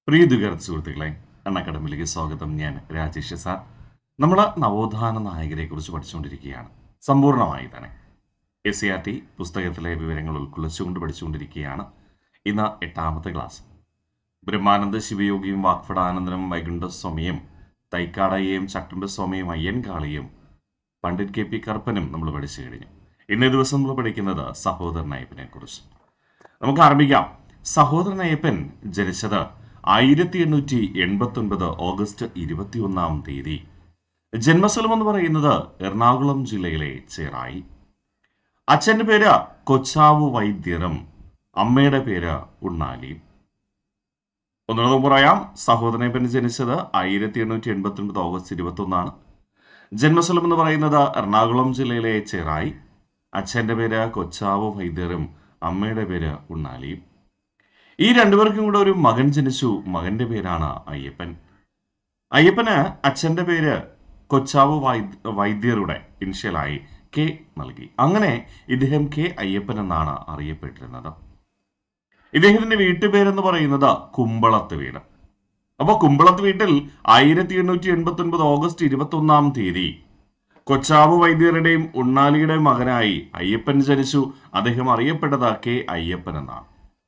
പ്രീതികർ സുഹൃത്തുക്കളെ എന്ന അക്കാഡമിയിലേക്ക് സ്വാഗതം ഞാൻ രാജേഷ് സാർ നമ്മൾ നവോത്ഥാന നായകരെ കുറിച്ച് പഠിച്ചുകൊണ്ടിരിക്കുകയാണ് സമ്പൂർണ്ണമായി തന്നെ എസ് സി ആർ ടി പുസ്തകത്തിലെ വിവരങ്ങൾ ഉൾക്കൊള്ളിച്ചുകൊണ്ട് പഠിച്ചുകൊണ്ടിരിക്കുകയാണ് ഇന്ന് എട്ടാമത്തെ ക്ലാസ് ബ്രഹ്മാനന്ദ ശിവയോഗിയും വാക്ഫടാനന്ദനും വൈകുണ്ഠസ്വാമിയും തൈക്കാടയെയും ചട്ടുംബസ്വാമിയും അയ്യൻകാളിയും പണ്ഡിറ്റ് കെ പി കറുപ്പനും നമ്മൾ പഠിച്ചു കഴിഞ്ഞു ഇന്നേ ദിവസം നമ്മൾ പഠിക്കുന്നത് സഹോദരൻ അയ്യപ്പനെ കുറിച്ച് നമുക്ക് ആരംഭിക്കാം സഹോദരൻ അയ്യപ്പൻ ജനിച്ചത് ആയിരത്തി എണ്ണൂറ്റി എൺപത്തി ഒൻപത് ഓഗസ്റ്റ് ഇരുപത്തിയൊന്നാം തീയതി ജന്മസ്ഥലം എന്ന് പറയുന്നത് എറണാകുളം ജില്ലയിലെ ചേറായി അച്ഛന്റെ പേര് കൊച്ചാവു വൈദ്യരും അമ്മയുടെ പേര് ഉണ്ണാലിയും ഒന്നുകൂടെ പറയാം സഹോദരനപ്പൻ ജനിച്ചത് ആയിരത്തി എണ്ണൂറ്റി എൺപത്തി ഒൻപത് ഓഗസ്റ്റ് ഇരുപത്തി ഒന്നാണ് ജന്മസ്ഥലം എന്ന് പറയുന്നത് എറണാകുളം ജില്ലയിലെ ചേറായി അച്ഛന്റെ പേര് കൊച്ചാവു വൈദ്യരും അമ്മയുടെ പേര് ഉണ്ണാലിയും ഈ രണ്ടുപേർക്കും കൂടെ ഒരു മകൻ ജനിച്ചു മകന്റെ പേരാണ് അയ്യപ്പൻ അയ്യപ്പന് അച്ഛന്റെ പേര് കൊച്ചാവു വൈദ്യ വൈദ്യരുടെ ഇനിഷ്യലായി കെ നൽകി അങ്ങനെ ഇദ്ദേഹം കെ അയ്യപ്പൻ എന്നാണ് അറിയപ്പെട്ടിരുന്നത് ഇദ്ദേഹത്തിന്റെ വീട്ടുപേരെന്ന് പറയുന്നത് കുമ്പളത്ത് വീട് അപ്പൊ കുമ്പളത്ത് വീട്ടിൽ ആയിരത്തി എണ്ണൂറ്റി എൺപത്തി ഒൻപത് ഓഗസ്റ്റ് ഇരുപത്തി ഒന്നാം തീയതി കൊച്ചാവു വൈദ്യരുടെയും ഉണ്ണാലിയുടെയും മകനായി അയ്യപ്പൻ ജനിച്ചു അദ്ദേഹം അറിയപ്പെട്ടത് കെ അയ്യപ്പൻ എന്നാണ്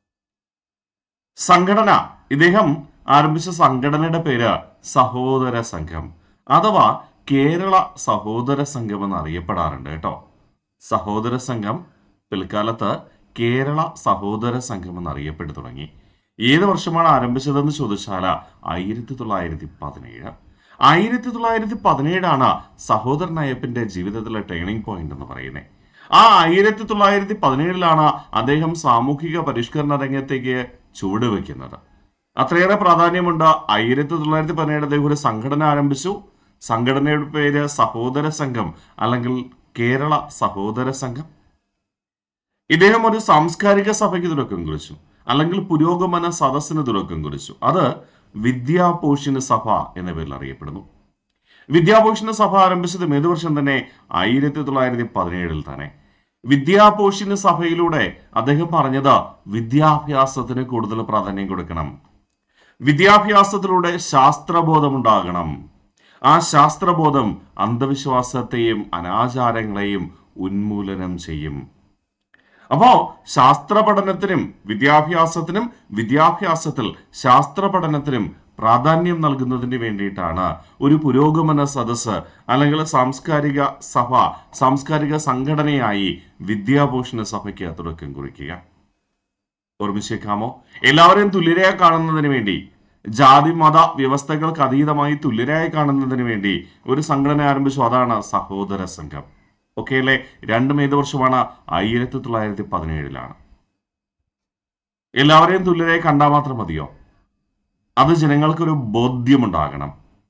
സംഘടന ഇദ്ദേഹം ആരംഭിച്ച സംഘടനയുടെ പേര് സഹോദര സംഘം അഥവാ കേരള സഹോദര സംഘം എന്ന് അറിയപ്പെടാറുണ്ട് കേട്ടോ സഹോദര സംഘം പിൽക്കാലത്ത് കേരള സഹോദര സംഘം എന്ന് അറിയപ്പെട്ടു തുടങ്ങി ഏത് വർഷമാണ് ആരംഭിച്ചതെന്ന് ചോദിച്ചാൽ ആയിരത്തി തൊള്ളായിരത്തി പതിനേഴ് ആയിരത്തി തൊള്ളായിരത്തി പതിനേഴാണ് സഹോദരൻ അയ്യപ്പന്റെ ജീവിതത്തിലെ ടേണിംഗ് പോയിന്റ് എന്ന് പറയുന്നത് ആ ആയിരത്തി തൊള്ളായിരത്തി പതിനേഴിലാണ് അദ്ദേഹം സാമൂഹിക പരിഷ്കരണ രംഗത്തേക്ക് ചുവടുവെക്കുന്നത് അത്രയേറെ പ്രാധാന്യമുണ്ട് ആയിരത്തി തൊള്ളായിരത്തി പതിനേഴ് അദ്ദേഹം ഒരു സംഘടന ആരംഭിച്ചു സംഘടനയുടെ പേര് സഹോദര സംഘം അല്ലെങ്കിൽ കേരള സഹോദര സംഘം ഇദ്ദേഹം ഒരു സാംസ്കാരിക സഭയ്ക്ക് തുടക്കം കുറിച്ചു അല്ലെങ്കിൽ പുരോഗമന സദസ്സിന് തുടക്കം കുറിച്ചു അത് വിദ്യാപോഷിണ സഭ എന്ന പേരിൽ അറിയപ്പെടുന്നു വിദ്യാപോഷിണ സഭ ആരംഭിച്ചത് ഏത് വർഷം തന്നെ ആയിരത്തി തൊള്ളായിരത്തി പതിനേഴിൽ തന്നെ വിദ്യാപോഷിണ സഭയിലൂടെ അദ്ദേഹം പറഞ്ഞത് വിദ്യാഭ്യാസത്തിന് കൂടുതൽ പ്രാധാന്യം കൊടുക്കണം വിദ്യാഭ്യാസത്തിലൂടെ ശാസ്ത്രബോധമുണ്ടാകണം ആ ശാസ്ത്രബോധം അന്ധവിശ്വാസത്തെയും അനാചാരങ്ങളെയും ഉന്മൂലനം ചെയ്യും അപ്പോ ശാസ്ത്ര പഠനത്തിനും വിദ്യാഭ്യാസത്തിനും വിദ്യാഭ്യാസത്തിൽ ശാസ്ത്ര പഠനത്തിനും പ്രാധാന്യം നൽകുന്നതിന് വേണ്ടിയിട്ടാണ് ഒരു പുരോഗമന സദസ്സ് അല്ലെങ്കിൽ സാംസ്കാരിക സഭ സാംസ്കാരിക സംഘടനയായി വിദ്യാഭൂഷണ സഭയ്ക്ക് തുടക്കം കുറിക്കുക ഓർമ്മിച്ചേക്കാമോ എല്ലാവരെയും തുല്യരായി കാണുന്നതിന് വേണ്ടി ജാതി മത വ്യവസ്ഥകൾക്ക് അതീതമായി തുല്യരായി കാണുന്നതിന് വേണ്ടി ഒരു സംഘടന ആരംഭിച്ചു അതാണ് സഹോദര സംഘം ഓക്കെ അല്ലേ രണ്ടും ഏത് വർഷമാണ് ആയിരത്തി തൊള്ളായിരത്തി പതിനേഴിലാണ് എല്ലാവരെയും തുല്യരായി കണ്ടാൽ മാത്രം മതിയോ അത് ജനങ്ങൾക്കൊരു ബോധ്യമുണ്ടാകണം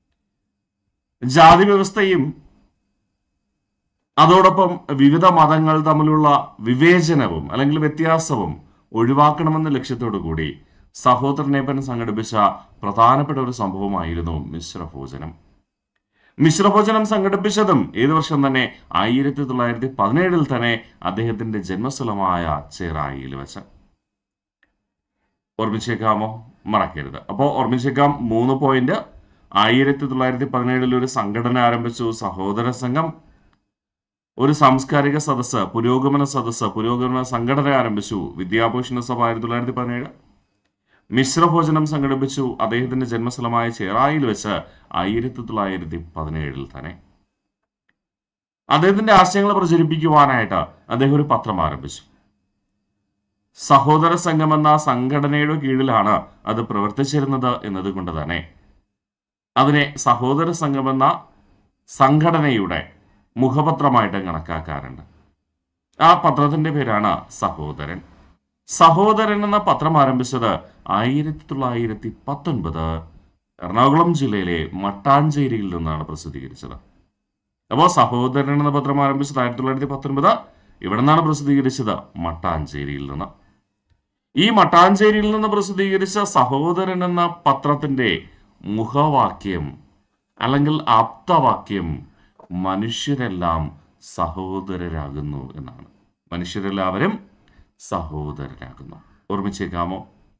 ജാതി വ്യവസ്ഥയും അതോടൊപ്പം വിവിധ മതങ്ങൾ തമ്മിലുള്ള വിവേചനവും അല്ലെങ്കിൽ വ്യത്യാസവും ഒഴിവാക്കണമെന്ന ലക്ഷ്യത്തോടു കൂടി സഹോദരനേപ്പൻ സംഘടിപ്പിച്ച പ്രധാനപ്പെട്ട ഒരു സംഭവമായിരുന്നു മിശ്രഭോജനം മിശ്രഭോജനം സംഘടിപ്പിച്ചതും ഏത് വർഷം തന്നെ ആയിരത്തി തൊള്ളായിരത്തി പതിനേഴിൽ തന്നെ അദ്ദേഹത്തിന്റെ ജന്മസ്ഥലമായ ചേറായിയിൽ വെച്ച് ഓർമ്മിച്ചേക്കാമോ മറക്കരുത് അപ്പോൾ ഓർമ്മിച്ചേക്കാം മൂന്ന് പോയിന്റ് ആയിരത്തി തൊള്ളായിരത്തി പതിനേഴിൽ ഒരു സംഘടന ആരംഭിച്ചു സഹോദര സംഘം ഒരു സാംസ്കാരിക സദസ്സ് പുരോഗമന സദസ്സ് പുരോഗമന സംഘടന ആരംഭിച്ചു വിദ്യാഭൂഷണ സഭ ആയിരത്തി തൊള്ളായിരത്തി പതിനേഴ് മിശ്രഭോജനം സംഘടിപ്പിച്ചു അദ്ദേഹത്തിന്റെ ജന്മസ്ഥലമായ ചേറായിൽ വെച്ച് ആയിരത്തി തൊള്ളായിരത്തി പതിനേഴിൽ തന്നെ അദ്ദേഹത്തിന്റെ ആശയങ്ങൾ പ്രചരിപ്പിക്കുവാനായിട്ട് അദ്ദേഹം ഒരു പത്രം ആരംഭിച്ചു സഹോദര സംഘം എന്ന സംഘടനയുടെ കീഴിലാണ് അത് പ്രവർത്തിച്ചിരുന്നത് എന്നതുകൊണ്ട് തന്നെ അതിനെ സഹോദര സംഘം എന്ന സംഘടനയുടെ മുഖപത്രമായിട്ട് കണക്കാക്കാറുണ്ട് ആ പത്രത്തിന്റെ പേരാണ് സഹോദരൻ സഹോദരൻ എന്ന പത്രം ആരംഭിച്ചത് ആയിരത്തി തൊള്ളായിരത്തി പത്തൊൻപത് എറണാകുളം ജില്ലയിലെ മട്ടാഞ്ചേരിയിൽ നിന്നാണ് പ്രസിദ്ധീകരിച്ചത് അപ്പോൾ സഹോദരൻ എന്ന പത്രം ആരംഭിച്ചത് ആയിരത്തി തൊള്ളായിരത്തി പത്തൊൻപത് ഇവിടെ നിന്നാണ് പ്രസിദ്ധീകരിച്ചത് മട്ടാഞ്ചേരിയിൽ നിന്ന് ഈ മട്ടാഞ്ചേരിയിൽ നിന്ന് പ്രസിദ്ധീകരിച്ച സഹോദരൻ എന്ന പത്രത്തിന്റെ മുഖവാക്യം അല്ലെങ്കിൽ ആപ്തവാക്യം മനുഷ്യരെല്ലാം സഹോദരരാകുന്നു എന്നാണ് മനുഷ്യരെല്ലാവരും സഹോദരരാകുന്നു ഓർമ്മിച്ചേക്കാമോ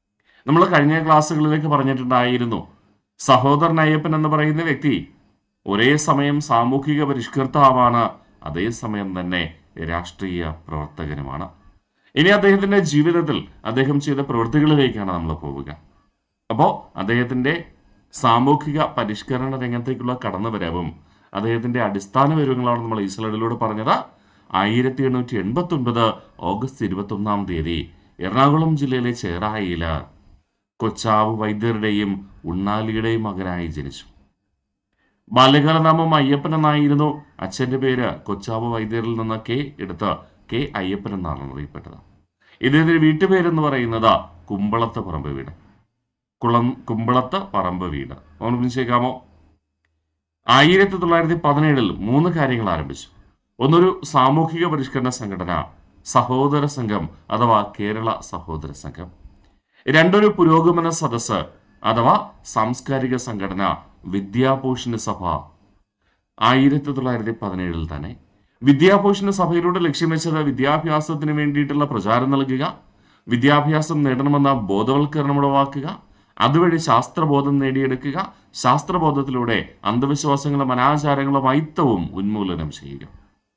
നമ്മൾ കഴിഞ്ഞ ക്ലാസ്സുകളിലേക്ക് പറഞ്ഞിട്ടുണ്ടായിരുന്നു സഹോദരൻ അയ്യപ്പൻ എന്ന് പറയുന്ന വ്യക്തി ഒരേ സമയം സാമൂഹിക പരിഷ്കർത്താവാണ് അതേസമയം തന്നെ രാഷ്ട്രീയ പ്രവർത്തകനുമാണ് ഇനി അദ്ദേഹത്തിന്റെ ജീവിതത്തിൽ അദ്ദേഹം ചെയ്ത പ്രവൃത്തികളിലേക്കാണ് നമ്മൾ പോവുക അപ്പോൾ അദ്ദേഹത്തിന്റെ സാമൂഹിക പരിഷ്കരണ രംഗത്തേക്കുള്ള കടന്നുവരവും അദ്ദേഹത്തിന്റെ അടിസ്ഥാന വിവരങ്ങളാണ് നമ്മൾ ഈ സ്ലൈഡിലൂടെ പറഞ്ഞത് ആയിരത്തി എണ്ണൂറ്റി എൺപത്തി ഒൻപത് ഓഗസ്റ്റ് ഇരുപത്തി ഒന്നാം തീയതി എറണാകുളം ജില്ലയിലെ ചേറായിയില് കൊച്ചാവ് വൈദ്യരുടെയും ഉണ്ണാലിയുടെയും മകനായി ജനിച്ചു ബാല്യകാലനാമം അയ്യപ്പൻ എന്നായിരുന്നു അച്ഛന്റെ പേര് കൊച്ചാവ് വൈദ്യരിൽ നിന്ന് കെ എടുത്ത് കെ അയ്യപ്പൻ എന്നാണ് അറിയപ്പെട്ടത് ഇദ്ദേഹത്തിന്റെ വീട്ടുപേരെന്ന് പറയുന്നത് കുമ്പളത്ത് പറമ്പ് വീട് കുളം കുമ്പളത്ത് പറമ്പ് വീട് ഓർമ്മിച്ചേക്കാമോ ആയിരത്തി തൊള്ളായിരത്തി പതിനേഴിൽ മൂന്ന് കാര്യങ്ങൾ ആരംഭിച്ചു ഒന്നൊരു സാമൂഹിക പരിഷ്കരണ സംഘടന സഹോദര സംഘം അഥവാ കേരള സഹോദര സംഘം രണ്ടൊരു പുരോഗമന സദസ്സ് അഥവാ സാംസ്കാരിക സംഘടന വിദ്യാഭൂഷണ സഭ ആയിരത്തി തൊള്ളായിരത്തി പതിനേഴിൽ തന്നെ വിദ്യാഭൂഷണ സഭയിലൂടെ ലക്ഷ്യം വെച്ചത് വിദ്യാഭ്യാസത്തിന് വേണ്ടിയിട്ടുള്ള പ്രചാരം നൽകുക വിദ്യാഭ്യാസം നേടണമെന്ന ബോധവൽക്കരണം ഉളവാക്കുക അതുവഴി ശാസ്ത്രബോധം നേടിയെടുക്കുക ശാസ്ത്രബോധത്തിലൂടെ അന്ധവിശ്വാസങ്ങളും അനാചാരങ്ങളും അയിത്തവും ഉന്മൂലനം ചെയ്യുക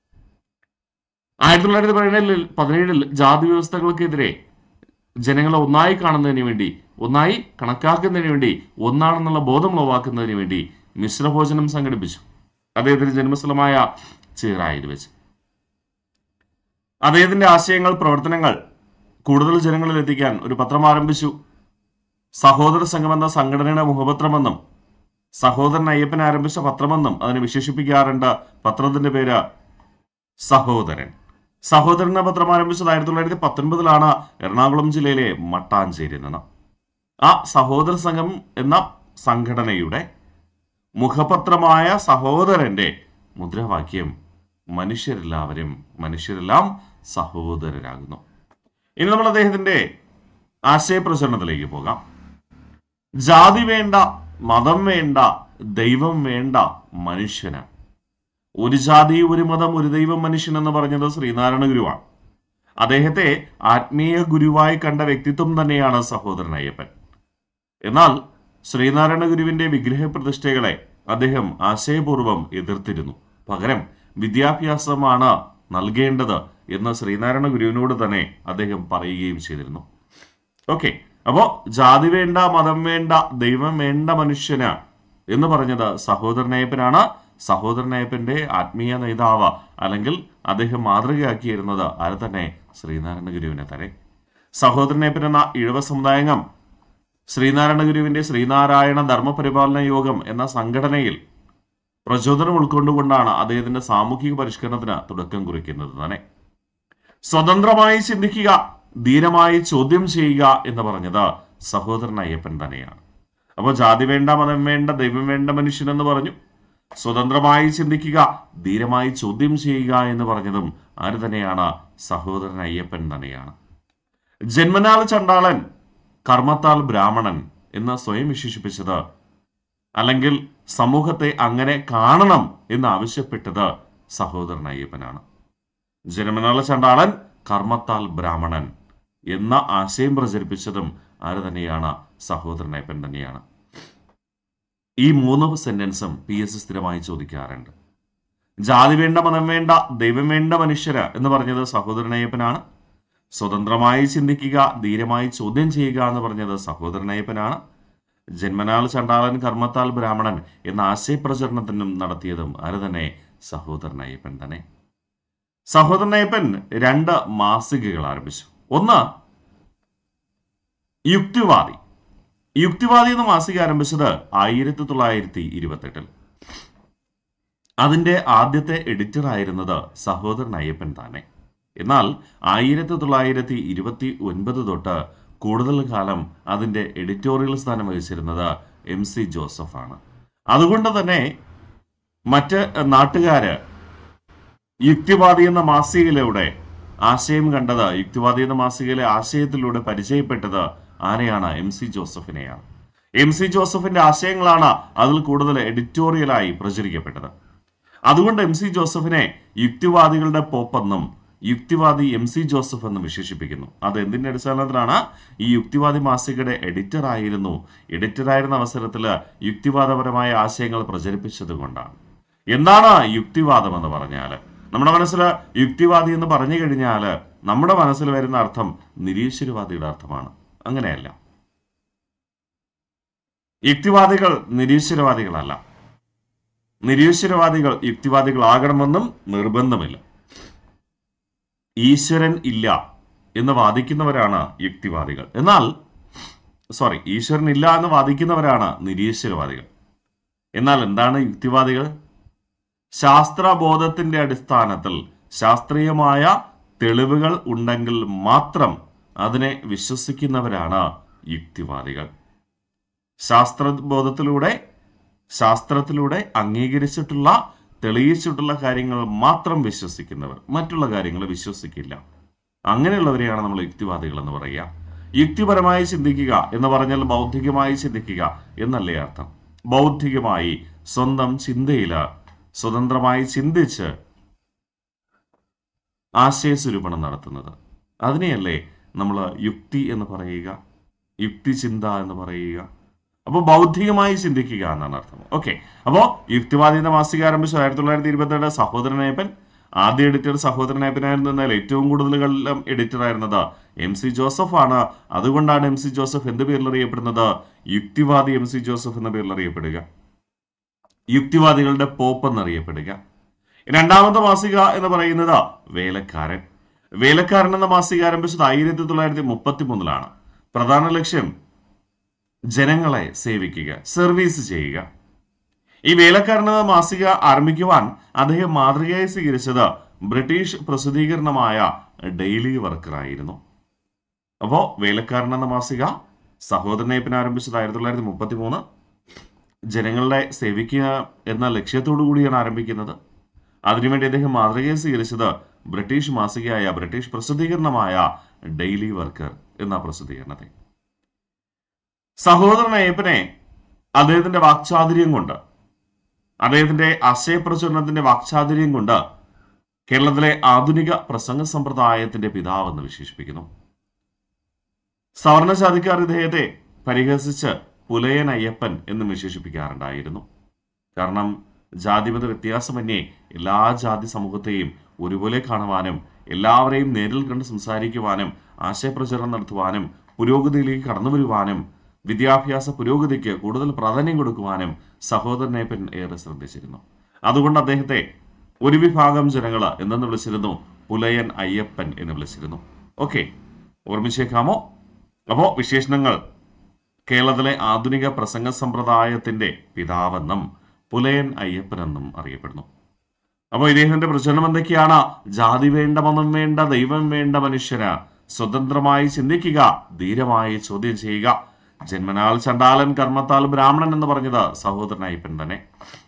ആയിരത്തി തൊള്ളായിരത്തി പതിനേഴിൽ പതിനേഴിൽ ജാതി വ്യവസ്ഥകൾക്കെതിരെ ജനങ്ങളെ ഒന്നായി കാണുന്നതിന് വേണ്ടി ഒന്നായി കണക്കാക്കുന്നതിന് വേണ്ടി ഒന്നാണെന്നുള്ള ബോധം ഉളവാക്കുന്നതിന് വേണ്ടി മിശ്രഭോജനം സംഘടിപ്പിച്ചു അദ്ദേഹത്തിന്റെ ജന്മസ്ഥലമായ ചീറായിൽ വെച്ച് അദ്ദേഹത്തിന്റെ ആശയങ്ങൾ പ്രവർത്തനങ്ങൾ കൂടുതൽ ജനങ്ങളിൽ എത്തിക്കാൻ ഒരു പത്രം ആരംഭിച്ചു സഹോദര സംഘം എന്ന സംഘടനയുടെ മുഖപത്രമെന്നും സഹോദരൻ അയ്യപ്പൻ ആരംഭിച്ച പത്രമെന്നും അതിനെ വിശേഷിപ്പിക്കാറുണ്ട് പത്രത്തിന്റെ പേര് സഹോദരൻ സഹോദരൻ എന്ന പത്രം ആരംഭിച്ചത് ആയിരത്തി തൊള്ളായിരത്തി പത്തൊൻപതിലാണ് എറണാകുളം ജില്ലയിലെ മട്ടാഞ്ചേരി നിന്ന് ആ സഹോദര സംഘം എന്ന സംഘടനയുടെ മുഖപത്രമായ സഹോദരന്റെ മുദ്രാവാക്യം മനുഷ്യരെല്ലാവരും മനുഷ്യരെല്ലാം സഹോദരരാകുന്നു ഇനി നമ്മൾ അദ്ദേഹത്തിന്റെ ആശയപ്രചരണത്തിലേക്ക് പോകാം ജാതി വേണ്ട മതം വേണ്ട ദൈവം വേണ്ട മനുഷ്യന് ഒരു ജാതി ഒരു മതം ഒരു ദൈവം മനുഷ്യൻ എന്ന് പറഞ്ഞത് ശ്രീനാരായണ ഗുരുവാണ് അദ്ദേഹത്തെ ആത്മീയ ഗുരുവായി കണ്ട വ്യക്തിത്വം തന്നെയാണ് സഹോദരൻ അയ്യപ്പൻ എന്നാൽ ശ്രീനാരായണ ഗുരുവിന്റെ വിഗ്രഹ പ്രതിഷ്ഠകളെ അദ്ദേഹം ആശയപൂർവ്വം എതിർത്തിരുന്നു പകരം വിദ്യാഭ്യാസമാണ് നൽകേണ്ടത് എന്ന് ശ്രീനാരായണ ഗുരുവിനോട് തന്നെ അദ്ദേഹം പറയുകയും ചെയ്തിരുന്നു ഓക്കെ അപ്പോ ജാതി വേണ്ട മതം വേണ്ട ദൈവം വേണ്ട മനുഷ്യന് എന്ന് പറഞ്ഞത് സഹോദരനയ്യപ്പനാണ് സഹോദരനയ്യപ്പന്റെ ആത്മീയ നേതാവ് അല്ലെങ്കിൽ അദ്ദേഹം മാതൃകയാക്കിയിരുന്നത് ആരെ തന്നെ ശ്രീനാരായണ ഗുരുവിനെ തന്നെ സഹോദരനയ്യപ്പൻ എന്ന ഇഴവ സമുദായംഗം ശ്രീനാരായണ ഗുരുവിന്റെ ശ്രീനാരായണ ധർമ്മപരിപാലന യോഗം എന്ന സംഘടനയിൽ പ്രചോദനം ഉൾക്കൊണ്ടുകൊണ്ടാണ് അദ്ദേഹത്തിന്റെ സാമൂഹിക പരിഷ്കരണത്തിന് തുടക്കം കുറിക്കുന്നത് തന്നെ സ്വതന്ത്രമായി ചിന്തിക്കുക ധീരമായി ചോദ്യം ചെയ്യുക എന്ന് പറഞ്ഞത് സഹോദരൻ അയ്യപ്പൻ തന്നെയാണ് അപ്പോൾ ജാതി വേണ്ട മതം വേണ്ട ദൈവം വേണ്ട മനുഷ്യൻ എന്ന് പറഞ്ഞു സ്വതന്ത്രമായി ചിന്തിക്കുക ധീരമായി ചോദ്യം ചെയ്യുക എന്ന് പറഞ്ഞതും ആര് തന്നെയാണ് സഹോദരൻ അയ്യപ്പൻ തന്നെയാണ് ജന്മനാൽ ചണ്ടാളൻ കർമ്മത്താൽ ബ്രാഹ്മണൻ എന്ന് സ്വയം വിശേഷിപ്പിച്ചത് അല്ലെങ്കിൽ സമൂഹത്തെ അങ്ങനെ കാണണം എന്ന് ആവശ്യപ്പെട്ടത് സഹോദരൻ അയ്യപ്പനാണ് ജന്മനാള ചണ്ടാളൻ കർമ്മത്താൽ ബ്രാഹ്മണൻ എന്ന ആശയം പ്രചരിപ്പിച്ചതും ആര് തന്നെയാണ് സഹോദരൻ അയ്യപ്പൻ തന്നെയാണ് ഈ മൂന്ന് സെന്റൻസും പി എസ് സ്ഥിരമായി ചോദിക്കാറുണ്ട് ജാതി വേണ്ട മതം വേണ്ട ദൈവം വേണ്ട മനുഷ്യര് എന്ന് പറഞ്ഞത് സഹോദരൻ അയ്യപ്പനാണ് സ്വതന്ത്രമായി ചിന്തിക്കുക ധീരമായി ചോദ്യം ചെയ്യുക എന്ന് പറഞ്ഞത് സഹോദരൻ അയ്യപ്പനാണ് ജന്മനാൾ ചണ്ടാളൻ കർമ്മത്താൽ ബ്രാഹ്മണൻ എന്ന ആശയപ്രചരണത്തിനും നടത്തിയതും ആര് തന്നെ സഹോദരൻ അയ്യപ്പൻ തന്നെ സഹോദരൻ അയ്യപ്പൻ രണ്ട് മാസികകൾ ആരംഭിച്ചു ഒന്ന് യുക്തിവാദി യുക്തിവാദി എന്ന മാസിക ആരംഭിച്ചത് ആയിരത്തി തൊള്ളായിരത്തി ഇരുപത്തെട്ടിൽ അതിന്റെ ആദ്യത്തെ എഡിറ്റർ ആയിരുന്നത് സഹോദരൻ അയ്യപ്പൻ തന്നെ എന്നാൽ ആയിരത്തി തൊള്ളായിരത്തി ഇരുപത്തി ഒൻപത് തൊട്ട് കൂടുതൽ കാലം അതിന്റെ എഡിറ്റോറിയൽ സ്ഥാനം വഹിച്ചിരുന്നത് എം സി ജോസഫ് ആണ് അതുകൊണ്ട് തന്നെ മറ്റ് നാട്ടുകാര് യുക്തിവാദി എന്ന മാസികയിലൂടെ ആശയം കണ്ടത് യുക്തിവാദി എന്ന മാസികയിലെ ആശയത്തിലൂടെ പരിചയപ്പെട്ടത് ആരെയാണ് എം സി ജോസഫിനെയാണ് എം സി ജോസഫിന്റെ ആശയങ്ങളാണ് അതിൽ കൂടുതൽ എഡിറ്റോറിയലായി പ്രചരിക്കപ്പെട്ടത് അതുകൊണ്ട് എം സി ജോസഫിനെ യുക്തിവാദികളുടെ പോപ്പെന്നും യുക്തിവാദി എം സി ജോസഫ് എന്ന് വിശേഷിപ്പിക്കുന്നു അത് എന്തിന്റെ അടിസ്ഥാനത്തിലാണ് ഈ യുക്തിവാദി മാസികയുടെ എഡിറ്റർ ആയിരുന്നു എഡിറ്റർ ആയിരുന്ന അവസരത്തിൽ യുക്തിവാദപരമായ ആശയങ്ങൾ പ്രചരിപ്പിച്ചത് കൊണ്ടാണ് എന്താണ് യുക്തിവാദം എന്ന് പറഞ്ഞാൽ നമ്മുടെ മനസ്സിൽ യുക്തിവാദി എന്ന് പറഞ്ഞു കഴിഞ്ഞാൽ നമ്മുടെ മനസ്സിൽ വരുന്ന അർത്ഥം നിരീശ്വരവാദിയുടെ അർത്ഥമാണ് അങ്ങനെയല്ല യുക്തിവാദികൾ നിരീശ്വരവാദികളല്ല നിരീശ്വരവാദികൾ യുക്തിവാദികളാകണമെന്നും നിർബന്ധമില്ല ഈശ്വരൻ ഇല്ല എന്ന് വാദിക്കുന്നവരാണ് യുക്തിവാദികൾ എന്നാൽ സോറി ഈശ്വരൻ ഇല്ല എന്ന് വാദിക്കുന്നവരാണ് നിരീശ്വരവാദികൾ എന്നാൽ എന്താണ് യുക്തിവാദികൾ ശാസ്ത്രബോധത്തിന്റെ അടിസ്ഥാനത്തിൽ ശാസ്ത്രീയമായ തെളിവുകൾ ഉണ്ടെങ്കിൽ മാത്രം അതിനെ വിശ്വസിക്കുന്നവരാണ് യുക്തിവാദികൾ ശാസ്ത്രബോധത്തിലൂടെ ശാസ്ത്രത്തിലൂടെ അംഗീകരിച്ചിട്ടുള്ള തെളിയിച്ചിട്ടുള്ള കാര്യങ്ങൾ മാത്രം വിശ്വസിക്കുന്നവർ മറ്റുള്ള കാര്യങ്ങൾ വിശ്വസിക്കില്ല അങ്ങനെയുള്ളവരെയാണ് നമ്മൾ യുക്തിവാദികൾ എന്ന് പറയുക യുക്തിപരമായി ചിന്തിക്കുക എന്ന് പറഞ്ഞാൽ ബൗദ്ധികമായി ചിന്തിക്കുക എന്നല്ലേ അർത്ഥം ബൗദ്ധികമായി സ്വന്തം ചിന്തയില സ്വതന്ത്രമായി ചിന്തിച്ച് ആശയസ്വരൂപണം നടത്തുന്നത് അതിനെയല്ലേ നമ്മൾ യുക്തി എന്ന് പറയുക യുക്തി ചിന്ത എന്ന് പറയുക അപ്പോൾ ബൗദ്ധികമായി ചിന്തിക്കുക എന്നാണ് അർത്ഥം ഓക്കെ അപ്പോൾ യുക്തിവാദി എന്ന മാസിക ആരംഭിച്ചു ആയിരത്തി തൊള്ളായിരത്തി ഇരുപത്തിരണ്ട് സഹോദരനേപ്പൻ ആദ്യ എഡിറ്റർ സഹോദരനേപ്പനായിരുന്നു എന്നാൽ ഏറ്റവും കൂടുതലുകളിലും എഡിറ്റർ ആയിരുന്നത് എം സി ജോസഫ് ആണ് അതുകൊണ്ടാണ് എം സി ജോസഫ് എന്ത് പേരിൽ അറിയപ്പെടുന്നത് യുക്തിവാദി എം സി ജോസഫ് എന്ന പേരിൽ അറിയപ്പെടുക യുക്തിവാദികളുടെ പോപ്പ് എന്നറിയപ്പെടുക രണ്ടാമത്തെ മാസിക എന്ന് പറയുന്നത് വേലക്കാരൻ വേലക്കാരൻ എന്ന മാസിക ആരംഭിച്ചത് ആയിരത്തി തൊള്ളായിരത്തി മുപ്പത്തി മൂന്നിലാണ് പ്രധാന ലക്ഷ്യം ജനങ്ങളെ സേവിക്കുക സർവീസ് ചെയ്യുക ഈ വേലക്കാരൻ എന്ന മാസിക ആരംഭിക്കുവാൻ അദ്ദേഹം മാതൃകയായി സ്വീകരിച്ചത് ബ്രിട്ടീഷ് പ്രസിദ്ധീകരണമായ ഡെയിലി വർക്കർ ആയിരുന്നു അപ്പോ വേലക്കാരൻ എന്ന മാസിക സഹോദരനേപ്പിന് ആരംഭിച്ചത് ആയിരത്തി തൊള്ളായിരത്തി മുപ്പത്തി മൂന്ന് ജനങ്ങളെ സേവിക്കുക എന്ന ലക്ഷ്യത്തോടു കൂടിയാണ് ആരംഭിക്കുന്നത് അതിനുവേണ്ടി അദ്ദേഹം മാതൃകയെ സ്വീകരിച്ചത് ബ്രിട്ടീഷ് മാസികയായ ബ്രിട്ടീഷ് പ്രസിദ്ധീകരണമായ ഡെയിലി വർക്കർ എന്ന പ്രസിദ്ധീകരണത്തെ സഹോദരൻ അയ്യപ്പനെ അദ്ദേഹത്തിന്റെ വാക്ചാതുര്യം കൊണ്ട് അദ്ദേഹത്തിന്റെ ആശയപ്രചരണത്തിന്റെ വാക്ചാതുര്യം കൊണ്ട് കേരളത്തിലെ ആധുനിക പ്രസംഗ സമ്പ്രദായത്തിന്റെ പിതാവെന്ന് വിശേഷിപ്പിക്കുന്നു സവർണജാതിക്കാർ ഇദ്ദേഹത്തെ പരിഹസിച്ച് പുലയൻ അയ്യപ്പൻ എന്ന് വിശേഷിപ്പിക്കാറുണ്ടായിരുന്നു കാരണം ജാതിമത വ്യത്യാസമന്യേ എല്ലാ ജാതി സമൂഹത്തെയും ഒരുപോലെ കാണുവാനും എല്ലാവരെയും നേരിൽ കണ്ട് സംസാരിക്കുവാനും ആശയപ്രചരണം നടത്തുവാനും പുരോഗതിയിലേക്ക് കടന്നു വരുവാനും വിദ്യാഭ്യാസ പുരോഗതിക്ക് കൂടുതൽ പ്രാധാന്യം കൊടുക്കുവാനും സഹോദരനേപ്പൻ ഏറെ ശ്രദ്ധിച്ചിരുന്നു അതുകൊണ്ട് അദ്ദേഹത്തെ ഒരു വിഭാഗം ജനങ്ങൾ എന്തെന്ന് വിളിച്ചിരുന്നു പുലയൻ അയ്യപ്പൻ എന്ന് വിളിച്ചിരുന്നു ഓക്കെ ഓർമ്മിച്ചേക്കാമോ അപ്പോ വിശേഷണങ്ങൾ കേരളത്തിലെ ആധുനിക പ്രസംഗ സമ്പ്രദായത്തിന്റെ പിതാവെന്നും പുലയൻ അയ്യപ്പൻ എന്നും അറിയപ്പെടുന്നു അപ്പോൾ ഇദ്ദേഹത്തിന്റെ പ്രചരണം എന്തൊക്കെയാണ് ജാതി വേണ്ട മതം വേണ്ട ദൈവം വേണ്ട മനുഷ്യന് സ്വതന്ത്രമായി ചിന്തിക്കുക ധീരമായി ചോദ്യം ചെയ്യുക ജന്മനാൽ ചണ്ടാലൻ കർമ്മത്താൽ ബ്രാഹ്മണൻ എന്ന് പറഞ്ഞത് സഹോദരൻ അയ്യപ്പൻ തന്നെ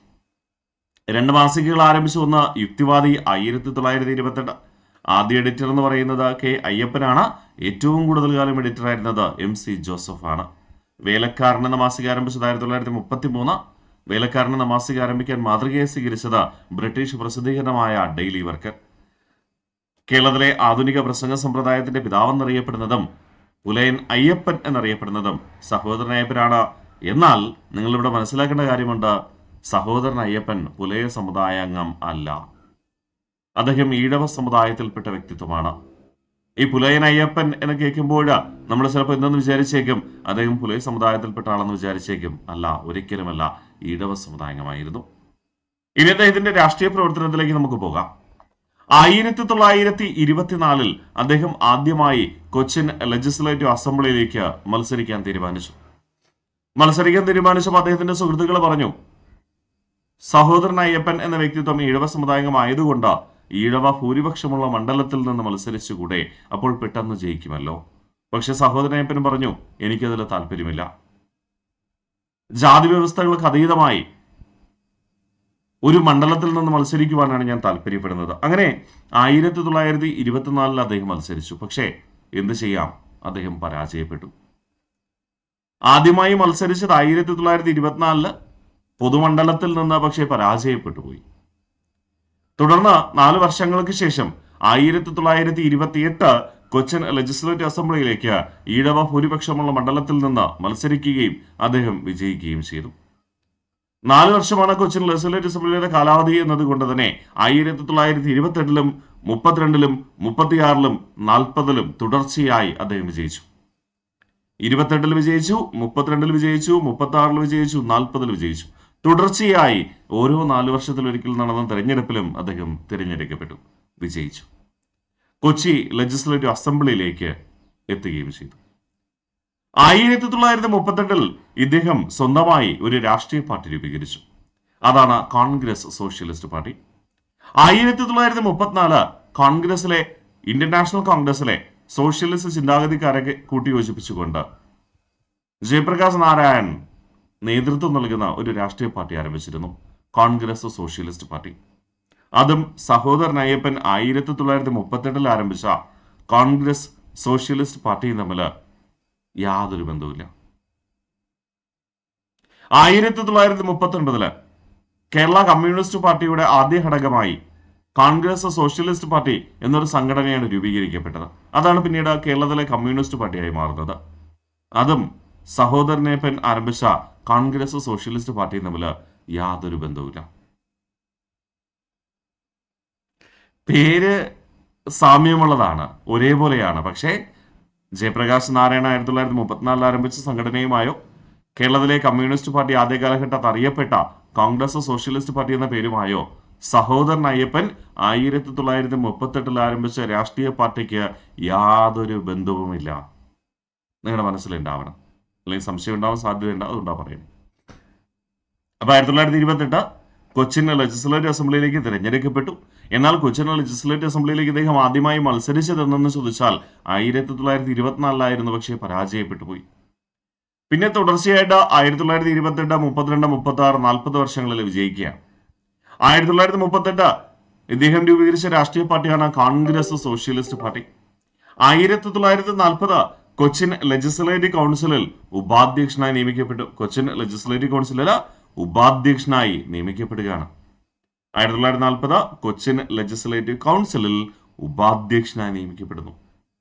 രണ്ട് മാസികകൾ ആരംഭിച്ചു വന്ന യുക്തിവാദി ആയിരത്തി തൊള്ളായിരത്തി ഇരുപത്തെട്ട് ആദ്യ എഡിറ്റർ എന്ന് പറയുന്നത് കെ അയ്യപ്പനാണ് ഏറ്റവും കൂടുതൽ കാലം എഡിറ്റർ ആയിരുന്നത് എം സി ജോസഫ് ആണ് വേലക്കാരൻ എന്ന മാസിക ആരംഭിച്ചത് ആയിരത്തി തൊള്ളായിരത്തി മുപ്പത്തി മൂന്ന് വേലക്കാരൻ എന്ന മാസിക ആരംഭിക്കാൻ മാതൃകയെ സ്വീകരിച്ചത് ബ്രിട്ടീഷ് പ്രസിദ്ധീകരണമായ ഡെയിലി വർക്കർ കേരളത്തിലെ ആധുനിക പ്രസംഗ സമ്പ്രദായത്തിന്റെ പിതാവെന്നറിയപ്പെടുന്നതും പുലയൻ അയ്യപ്പൻ എന്നറിയപ്പെടുന്നതും സഹോദരൻ അയ്യപ്പനാണ് എന്നാൽ നിങ്ങളിവിടെ മനസ്സിലാക്കേണ്ട കാര്യമുണ്ട് സഹോദരൻ അയ്യപ്പൻ പുലയ സമുദായാംഗം അല്ല അദ്ദേഹം ഈഴവ സമുദായത്തിൽപ്പെട്ട വ്യക്തിത്വമാണ് ഈ പുലയൻ അയ്യപ്പൻ എന്ന് കേൾക്കുമ്പോൾ നമ്മൾ ചിലപ്പോൾ എന്തെന്ന് വിചാരിച്ചേക്കും അദ്ദേഹം പുലയ സമുദായത്തിൽപ്പെട്ട ആളെന്ന് വിചാരിച്ചേക്കും അല്ല ഒരിക്കലുമല്ല ഈഴവ സമുദായമായിരുന്നു ഇനി അദ്ദേഹത്തിന്റെ രാഷ്ട്രീയ പ്രവർത്തനത്തിലേക്ക് നമുക്ക് പോകാം ആയിരത്തി തൊള്ളായിരത്തി ഇരുപത്തിനാലിൽ അദ്ദേഹം ആദ്യമായി കൊച്ചിൻ ലെജിസ്ലേറ്റീവ് അസംബ്ലിയിലേക്ക് മത്സരിക്കാൻ തീരുമാനിച്ചു മത്സരിക്കാൻ തീരുമാനിച്ചപ്പോൾ അദ്ദേഹത്തിന്റെ സുഹൃത്തുക്കൾ പറഞ്ഞു സഹോദരൻ അയ്യപ്പൻ എന്ന വ്യക്തിത്വം ഈഴവ സമുദായമായതുകൊണ്ട് ഈഴവ ഭൂരിപക്ഷമുള്ള മണ്ഡലത്തിൽ നിന്ന് മത്സരിച്ചുകൂടെ അപ്പോൾ പെട്ടെന്ന് ജയിക്കുമല്ലോ പക്ഷെ സഹോദരൻ അയ്യപ്പൻ പറഞ്ഞു എനിക്കതിൽ താല്പര്യമില്ല ജാതി വ്യവസ്ഥകൾക്ക് അതീതമായി ഒരു മണ്ഡലത്തിൽ നിന്ന് മത്സരിക്കുവാനാണ് ഞാൻ താല്പര്യപ്പെടുന്നത് അങ്ങനെ ആയിരത്തി തൊള്ളായിരത്തി ഇരുപത്തിനാലിൽ അദ്ദേഹം മത്സരിച്ചു പക്ഷേ എന്ത് ചെയ്യാം അദ്ദേഹം പരാജയപ്പെട്ടു ആദ്യമായി മത്സരിച്ചത് ആയിരത്തി തൊള്ളായിരത്തി ഇരുപത്തിനാലില് പൊതുമണ്ഡലത്തിൽ നിന്ന് പക്ഷേ പരാജയപ്പെട്ടു പോയി തുടർന്ന് നാല് വർഷങ്ങൾക്ക് ശേഷം ആയിരത്തി തൊള്ളായിരത്തി ഇരുപത്തിയെട്ട് കൊച്ചിൻ ലെജിസ്ലേറ്റീവ് അസംബ്ലിയിലേക്ക് ഈഴവ ഭൂരിപക്ഷമുള്ള മണ്ഡലത്തിൽ നിന്ന് മത്സരിക്കുകയും അദ്ദേഹം വിജയിക്കുകയും ചെയ്തു നാല് വർഷമാണ് കൊച്ചിൻ ലെജിസ്ലേറ്റീവ് അസംബ്ലിയുടെ കാലാവധി എന്നതുകൊണ്ട് തന്നെ ആയിരത്തി തൊള്ളായിരത്തി ഇരുപത്തെട്ടിലും മുപ്പത്തിരണ്ടിലും മുപ്പത്തിയാറിലും നാൽപ്പതിലും തുടർച്ചയായി അദ്ദേഹം വിജയിച്ചു ഇരുപത്തെട്ടിൽ വിജയിച്ചു മുപ്പത്തിരണ്ടിൽ വിജയിച്ചു മുപ്പത്തി ആറിൽ വിജയിച്ചു നാൽപ്പതിൽ വിജയിച്ചു തുടർച്ചയായി ഓരോ നാല് വർഷത്തിലൊരിക്കൽ നടന്ന തെരഞ്ഞെടുപ്പിലും അദ്ദേഹം തിരഞ്ഞെടുക്കപ്പെട്ടു വിജയിച്ചു കൊച്ചി ലെജിസ്ലേറ്റീവ് അസംബ്ലിയിലേക്ക് എത്തുകയും ചെയ്തു ആയിരത്തി തൊള്ളായിരത്തി മുപ്പത്തെട്ടിൽ ഇദ്ദേഹം സ്വന്തമായി ഒരു രാഷ്ട്രീയ പാർട്ടി രൂപീകരിച്ചു അതാണ് കോൺഗ്രസ് സോഷ്യലിസ്റ്റ് പാർട്ടി ആയിരത്തി തൊള്ളായിരത്തി മുപ്പത്തിനാല് കോൺഗ്രസിലെ ഇന്ത്യൻ നാഷണൽ കോൺഗ്രസിലെ സോഷ്യലിസ്റ്റ് ചിന്താഗതിക്കാരെ കൂട്ടിയോജിപ്പിച്ചുകൊണ്ട് ജയപ്രകാശ് നാരായൺ നേതൃത്വം നൽകുന്ന ഒരു രാഷ്ട്രീയ പാർട്ടി ആരംഭിച്ചിരുന്നു കോൺഗ്രസ് സോഷ്യലിസ്റ്റ് പാർട്ടി അതും സഹോദരൻ അയ്യപ്പൻ ആയിരത്തി തൊള്ളായിരത്തി മുപ്പത്തെട്ടിൽ ആരംഭിച്ച കോൺഗ്രസ് സോഷ്യലിസ്റ്റ് പാർട്ടിയും തമ്മിൽ യാതൊരു ബന്ധവുമില്ല ആയിരത്തി തൊള്ളായിരത്തി മുപ്പത്തൊൻപതില് കേരള കമ്മ്യൂണിസ്റ്റ് പാർട്ടിയുടെ ആദ്യ ഘടകമായി കോൺഗ്രസ് സോഷ്യലിസ്റ്റ് പാർട്ടി എന്നൊരു സംഘടനയാണ് രൂപീകരിക്കപ്പെട്ടത് അതാണ് പിന്നീട് കേരളത്തിലെ കമ്മ്യൂണിസ്റ്റ് പാർട്ടിയായി മാറുന്നത് അതും സഹോദരനേപ്പൻ ആരംഭിച്ച കോൺഗ്രസ് സോഷ്യലിസ്റ്റ് പാർട്ടിയും തമ്മിൽ യാതൊരു ബന്ധവുമില്ല പേര് സാമ്യമുള്ളതാണ് ഒരേപോലെയാണ് പക്ഷേ ജയപ്രകാശ് നാരായണ ആയിരത്തി തൊള്ളായിരത്തി മുപ്പത്തിനാലിൽ ആരംഭിച്ച സംഘടനയുമായോ കേരളത്തിലെ കമ്മ്യൂണിസ്റ്റ് പാർട്ടി ആദ്യ കാലഘട്ടത്ത് അറിയപ്പെട്ട കോൺഗ്രസ് സോഷ്യലിസ്റ്റ് പാർട്ടി എന്ന പേരുമായോ സഹോദരൻ അയ്യപ്പൻ ആയിരത്തി തൊള്ളായിരത്തി മുപ്പത്തെട്ടിൽ ആരംഭിച്ച രാഷ്ട്രീയ പാർട്ടിക്ക് യാതൊരു ബന്ധവുമില്ല നിങ്ങളുടെ മനസ്സിലുണ്ടാവണം അല്ലെങ്കിൽ സംശയം ഉണ്ടാവാൻ സാധ്യതയുണ്ട് അതുകൊണ്ടാ പറയുന്നത് അപ്പൊ ആയിരത്തി തൊള്ളായിരത്തി ഇരുപത്തെട്ട് കൊച്ചിൻ ലെജിസ്ലേറ്റീവ് അസംബ്ലിയിലേക്ക് തിരഞ്ഞെടുക്കപ്പെട്ടു എന്നാൽ കൊച്ചിൻ ലെജിസ്ലേറ്റീവ് അസംബ്ലിയിലേക്ക് ഇദ്ദേഹം ആദ്യമായി മത്സരിച്ചതെന്നു ചോദിച്ചാൽ ആയിരത്തി തൊള്ളായിരത്തി ഇരുപത്തിനാലിലായിരുന്നു പക്ഷേ പരാജയപ്പെട്ടു പോയി പിന്നെ തുടർച്ചയായിട്ട് ആയിരത്തി തൊള്ളായിരത്തി ഇരുപത്തെട്ട് മുപ്പത്തിരണ്ട് മുപ്പത്തി ആറ് നാൽപ്പത് വർഷങ്ങളിൽ വിജയിക്കുകയാണ് ആയിരത്തി തൊള്ളായിരത്തി മുപ്പത്തെട്ട് ഇദ്ദേഹം രൂപീകരിച്ച രാഷ്ട്രീയ പാർട്ടിയാണ് കോൺഗ്രസ് സോഷ്യലിസ്റ്റ് പാർട്ടി ആയിരത്തി തൊള്ളായിരത്തി നാൽപ്പത് കൊച്ചിൻ ലെജിസ്ലേറ്റീവ് കൗൺസിലിൽ ഉപാധ്യക്ഷനായി നിയമിക്കപ്പെട്ടു കൊച്ചിൻ ലെജിസ്ലേറ്റീവ് കൗൺസിലിൽ ഉപാധ്യക്ഷനായി നിയമിക്കപ്പെടുകയാണ് ആയിരത്തി തൊള്ളായിരത്തി നാൽപ്പത് കൊച്ചിൻ ലെജിസ്ലേറ്റീവ് കൗൺസിലിൽ ഉപാധ്യക്ഷനായി നിയമിക്കപ്പെടുന്നു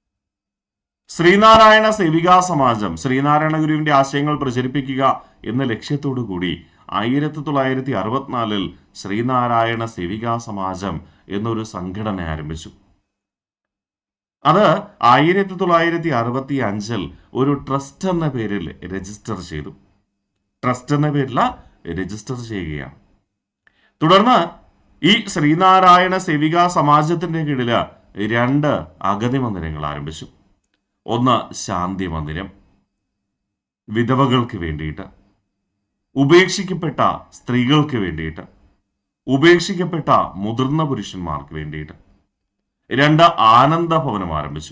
ശ്രീനാരായണ സേവികാ സമാജം ശ്രീനാരായണ ഗുരുവിന്റെ ആശയങ്ങൾ പ്രചരിപ്പിക്കുക എന്ന ലക്ഷ്യത്തോടു കൂടി ആയിരത്തി തൊള്ളായിരത്തി അറുപത്തിനാലിൽ ശ്രീനാരായണ സേവികാ സമാജം എന്നൊരു സംഘടന ആരംഭിച്ചു അത് ആയിരത്തി തൊള്ളായിരത്തി അറുപത്തി അഞ്ചിൽ ഒരു ട്രസ്റ്റ് എന്ന പേരിൽ രജിസ്റ്റർ ചെയ്തു ട്രസ്റ്റ് എന്ന പേരിൽ രജിസ്റ്റർ ചെയ്യുകയാണ് തുടർന്ന് ഈ ശ്രീനാരായണ സേവികാ സമാജത്തിന്റെ കീഴില് രണ്ട് അഗതി മന്ദിരങ്ങൾ ആരംഭിച്ചു ഒന്ന് ശാന്തി മന്ദിരം വിധവകൾക്ക് വേണ്ടിയിട്ട് ഉപേക്ഷിക്കപ്പെട്ട സ്ത്രീകൾക്ക് വേണ്ടിയിട്ട് ഉപേക്ഷിക്കപ്പെട്ട മുതിർന്ന പുരുഷന്മാർക്ക് വേണ്ടിയിട്ട് രണ്ട് ആനന്ദ ഭവനം ആരംഭിച്ചു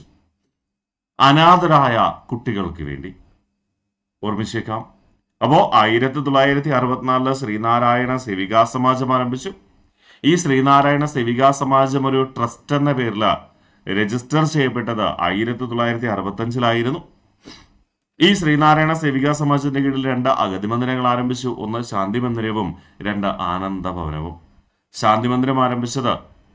അനാഥരായ കുട്ടികൾക്ക് വേണ്ടി ഓർമ്മിച്ചേക്കാം അപ്പോ ആയിരത്തി തൊള്ളായിരത്തി അറുപത്തിനാലില് ശ്രീനാരായണ സേവികാ സമാജം ആരംഭിച്ചു ഈ ശ്രീനാരായണ സേവികാ സമാജം ഒരു ട്രസ്റ്റ് എന്ന പേരിൽ രജിസ്റ്റർ ചെയ്യപ്പെട്ടത് ആയിരത്തി തൊള്ളായിരത്തി അറുപത്തി അഞ്ചിലായിരുന്നു ഈ ശ്രീനാരായണ സേവികാ സമാജത്തിന്റെ കീഴിൽ രണ്ട് അഗതി മന്ദിരങ്ങൾ ആരംഭിച്ചു ഒന്ന് ശാന്തി മന്ദിരവും രണ്ട് ആനന്ദ ഭവനവും ശാന്തി മന്ദിരം ആരംഭിച്ചത്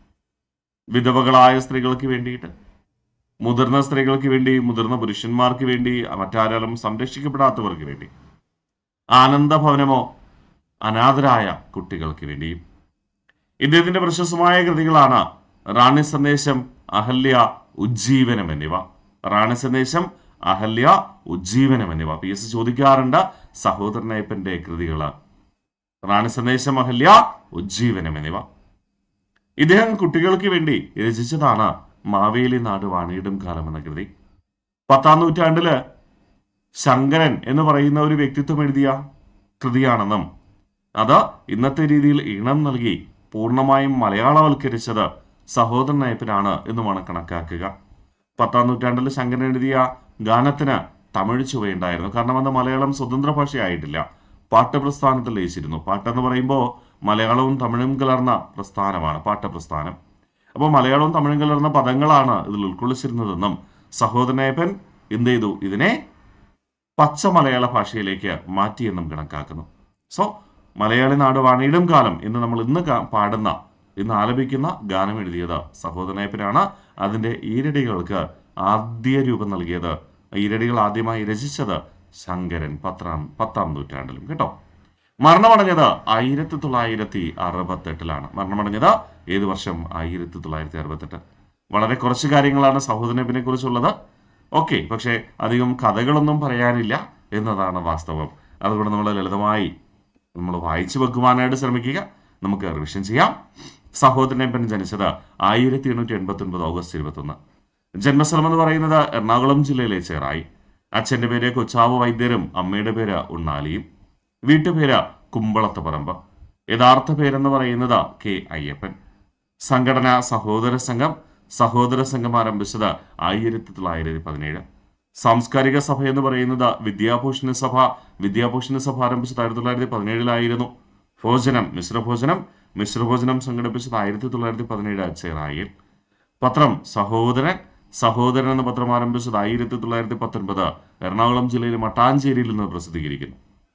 വിധവകളായ സ്ത്രീകൾക്ക് വേണ്ടിയിട്ട് മുതിർന്ന സ്ത്രീകൾക്ക് വേണ്ടി മുതിർന്ന പുരുഷന്മാർക്ക് വേണ്ടി മറ്റാരും സംരക്ഷിക്കപ്പെടാത്തവർക്ക് വേണ്ടി ആനന്ദ ഭവനമോ അനാഥരായ കുട്ടികൾക്ക് വേണ്ടിയും ഇദ്ദേഹത്തിന്റെ പ്രശസ്തമായ കൃതികളാണ് റാണി സന്ദേശം അഹല്യ ഉജ്ജീവനം എന്നിവ റാണി സന്ദേശം അഹല്യ ഉജ്ജീവനം എന്നിവ പി എസ് ചോദിക്കാറുണ്ട് സഹോദരനയപ്പന്റെ കൃതികള് റാണി സന്ദേശം അഹല്യ ഉജ്ജീവനം എന്നിവ ഇദ്ദേഹം കുട്ടികൾക്ക് വേണ്ടി രചിച്ചതാണ് മാവേലി നാട് വാണിയിടും കാലം എന്ന കൃതി പത്താം നൂറ്റാണ്ടില് ശങ്കരൻ എന്ന് പറയുന്ന ഒരു വ്യക്തിത്വം എഴുതിയ കൃതിയാണെന്നും അത് ഇന്നത്തെ രീതിയിൽ ഈണം നൽകി പൂർണ്ണമായും മലയാളവൽക്കരിച്ചത് സഹോദരൻ നായപ്പനാണ് എന്നുമാണ് കണക്കാക്കുക പത്താം നൂറ്റാണ്ടിൽ ശങ്കരൻ എഴുതിയ ഗാനത്തിന് തമിഴ് ചുവയുണ്ടായിരുന്നു കാരണം അന്ന് മലയാളം സ്വതന്ത്ര ഭാഷയായിട്ടില്ല പാഠ്യപ്രസ്ഥാനത്തിൽ ലയിച്ചിരുന്നു പാട്ടെന്ന് പറയുമ്പോൾ മലയാളവും തമിഴും കലർന്ന പ്രസ്ഥാനമാണ് പാഠ്യപ്രസ്ഥാനം അപ്പോൾ മലയാളവും തമിഴും കലർന്ന പദങ്ങളാണ് ഇതിൽ ഉൾക്കൊള്ളിച്ചിരുന്നതെന്നും സഹോദരനയപ്പൻ എന്ത് ചെയ്തു ഇതിനെ പച്ച മലയാള ഭാഷയിലേക്ക് മാറ്റിയെന്നും കണക്കാക്കുന്നു സോ മലയാളി നാട് വാണിയിടും കാലം എന്ന് നമ്മൾ ഇന്ന് കാ- പാടുന്ന ഇന്ന് ആലപിക്കുന്ന ഗാനം എഴുതിയത് സഹോദരനയപ്പനാണ് അതിന്റെ ഈരടികൾക്ക് ആദ്യ രൂപം നൽകിയത് ഈരടികൾ ആദ്യമായി രചിച്ചത് ശങ്കരൻ പത്താം പത്താം നൂറ്റാണ്ടിലും കേട്ടോ മരണമടഞ്ഞത് ആയിരത്തി തൊള്ളായിരത്തി അറുപത്തെട്ടിലാണ് മരണമടഞ്ഞത് ഏത് വർഷം ആയിരത്തി തൊള്ളായിരത്തി അറുപത്തെട്ട് വളരെ കുറച്ച് കാര്യങ്ങളാണ് സഹോദരനപ്പിനെ കുറിച്ചുള്ളത് ഓക്കെ പക്ഷേ അധികം കഥകളൊന്നും പറയാനില്ല എന്നതാണ് വാസ്തവം അതുകൊണ്ട് നമ്മൾ ലളിതമായി നമ്മൾ വായിച്ചു വെക്കുവാനായിട്ട് ശ്രമിക്കുക നമുക്ക് റിവിഷൻ ചെയ്യാം സഹോദരനപ്പൻ ജനിച്ചത് ആയിരത്തി എണ്ണൂറ്റി എൺപത്തി ഒൻപത് ഓഗസ്റ്റ് ഇരുപത്തൊന്ന് ജന്മസ്ഥലം എന്ന് പറയുന്നത് എറണാകുളം ജില്ലയിലെ ചേറായി അച്ഛന്റെ പേര് കൊച്ചാവ് വൈദ്യരും അമ്മയുടെ പേര് ഉണ്ണാലിയും വീട്ടുപേര് കുമ്പളത്ത് പറമ്പ് യഥാർത്ഥ പേരെന്ന് പറയുന്നത് കെ അയ്യപ്പൻ സംഘടന സഹോദര സംഘം സഹോദര സംഘം ആരംഭിച്ചത് ആയിരത്തി തൊള്ളായിരത്തി പതിനേഴ് സാംസ്കാരിക സഭ എന്ന് പറയുന്നത് വിദ്യാഭൂഷണ സഭ വിദ്യാഭൂഷണ സഭ ആരംഭിച്ചത് ആയിരത്തി തൊള്ളായിരത്തി പതിനേഴിലായിരുന്നു ഭോജനം മിശ്രഭോജനം മിശ്രഭോജനം സംഘടിപ്പിച്ചത് ആയിരത്തി തൊള്ളായിരത്തി പതിനേഴ് ചേറായിൽ പത്രം സഹോദരൻ സഹോദരൻ എന്ന പത്രം ആരംഭിച്ചത് ആയിരത്തി തൊള്ളായിരത്തി പത്തൊൻപത് എറണാകുളം ജില്ലയിലെ മട്ടാഞ്ചേരിയിൽ നിന്ന് പ്രസിദ്ധീകരിക്കുന്നു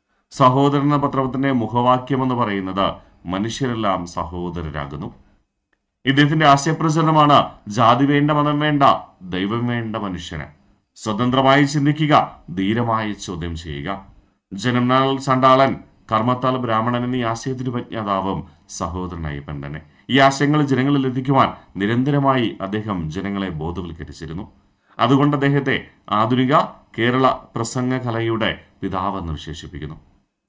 സഹോദരൻ എന്ന പത്രത്തിന്റെ മുഖവാക്യം എന്ന് പറയുന്നത് മനുഷ്യരെല്ലാം സഹോദരരാകുന്നു ഇദ്ദേഹത്തിന്റെ ആശയപ്രചരണമാണ് ജാതി വേണ്ട മതം വേണ്ട ദൈവം വേണ്ട മനുഷ്യന് സ്വതന്ത്രമായി ചിന്തിക്കുക ധീരമായി ചോദ്യം ചെയ്യുക ജനനാൽ ചണ്ടാളൻ കർമ്മത്താൽ ബ്രാഹ്മണൻ എന്നീ ആശയത്തിന് പ്രജ്ഞാതാവും സഹോദരൻ അയ്യപ്പൻ തന്നെ ഈ ആശയങ്ങൾ ജനങ്ങളിൽ എത്തിക്കുവാൻ നിരന്തരമായി അദ്ദേഹം ജനങ്ങളെ ബോധവൽക്കരിച്ചിരുന്നു അതുകൊണ്ട് അദ്ദേഹത്തെ ആധുനിക കേരള പ്രസംഗ കലയുടെ പിതാവെന്ന് വിശേഷിപ്പിക്കുന്നു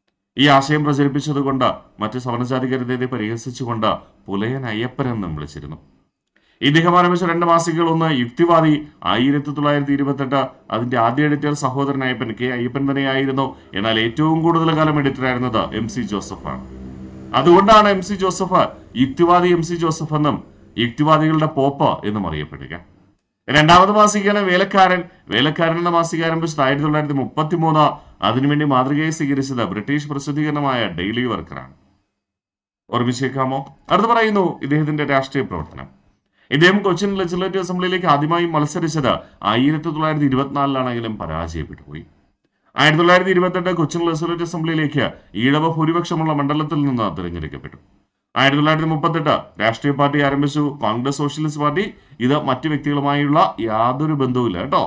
ഈ ആശയം പ്രചരിപ്പിച്ചതുകൊണ്ട് മറ്റ് സവർണജാതിക്കാർ ഇദ്ദേഹത്തെ പരിഹസിച്ചുകൊണ്ട് പുലയൻ അയ്യപ്പൻ എന്നും വിളിച്ചിരുന്നു ഇദ്ദേഹം ആരംഭിച്ച രണ്ട് മാസികകൾ ഒന്ന് യുക്തിവാദി ആയിരത്തി തൊള്ളായിരത്തി ഇരുപത്തെട്ട് അതിന്റെ ആദ്യ എഡിറ്റർ സഹോദരൻ അയ്യപ്പൻ കെ അയ്യപ്പൻ തന്നെയായിരുന്നു എന്നാൽ ഏറ്റവും കൂടുതൽ കാലം എഡിറ്ററായിരുന്നത് എം സി ജോസഫാണ് അതുകൊണ്ടാണ് എം സി ജോസഫ് യുക്തിവാദി എം സി ജോസഫ് എന്നും യുക്തിവാദികളുടെ പോപ്പ് എന്നും അറിയപ്പെടുക രണ്ടാമത് മാസികയാണ് വേലക്കാരൻ വേലക്കാരൻ എന്ന മാസിക ആരംഭിച്ചത് ആയിരത്തി തൊള്ളായിരത്തി മുപ്പത്തി മൂന്ന് അതിനുവേണ്ടി മാതൃകയെ സ്വീകരിച്ചത് ബ്രിട്ടീഷ് പ്രസിദ്ധീകരണമായ ഡെയിലി വർക്കറാണ് ഓർമ്മിച്ചേക്കാമോ അടുത്ത് പറയുന്നു ഇദ്ദേഹത്തിന്റെ രാഷ്ട്രീയ പ്രവർത്തനം ഇദ്ദേഹം കൊച്ചിൻ ലെജിസ്ലേറ്റീവ് അസംബ്ലിയിലേക്ക് ആദ്യമായി മത്സരിച്ചത് ആയിരത്തി തൊള്ളായിരത്തി ഇരുപത്തിനാലിലാണെങ്കിലും പരാജയപ്പെട്ടു പോയി ആയിരത്തി തൊള്ളായിരത്തി ഇരുപത്തെട്ട് കൊച്ചിൻ ലെജിസ്ലേറ്റീവ് അസംബ്ലിയിലേക്ക് ഈഴവ ഭൂരിപക്ഷമുള്ള മണ്ഡലത്തിൽ നിന്ന് തിരഞ്ഞെടുക്കപ്പെട്ടു ആയിരത്തി തൊള്ളായിരത്തി മുപ്പത്തെട്ട് രാഷ്ട്രീയ പാർട്ടി ആരംഭിച്ചു കോൺഗ്രസ് സോഷ്യലിസ്റ്റ് പാർട്ടി ഇത് മറ്റു വ്യക്തികളുമായുള്ള യാതൊരു ബന്ധവുമില്ല കേട്ടോ